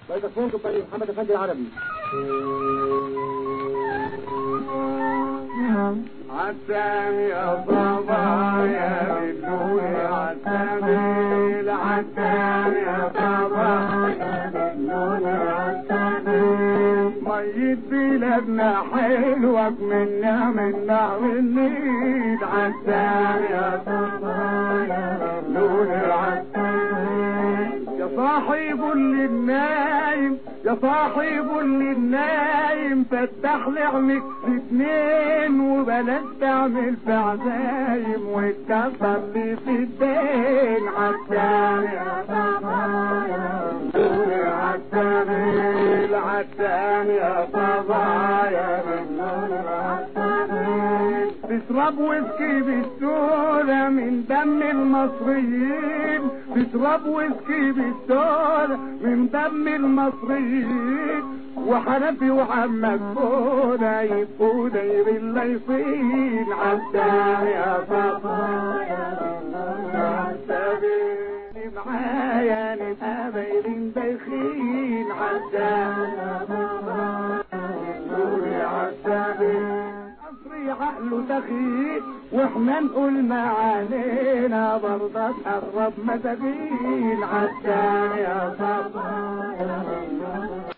ميكروفون طريق محمد افندي العربي عسام يا بابا يا بدوني عسام العسام يا بابا يا بدوني عسام ميت بلادنا حلوك منا منا والنيد عسام يا بابا يا بدوني عسام يا صاحب اللي النايم يا صاحب اللي النايم فتح لعمك الاثنين وبلاش تعمل في عزايم واتكسر لي في الدين عالتاني يا بابا يا عالتاني العالتاني يا بابا يا تشرب ويسكي بالسودا من دم المصريين تشرب ويسكي بالسودا من دم المصريين وحنفي وعمك فودا يبقوا داير الليفين عالتاني يا بابا يا عالتاني معايا نبقى بايرين دايخين عالتاني يا بابا يا عالتاني مصري عقله دخيل واحنا نقول معانينا برضه تقرب مساكين عالتاني يا بابا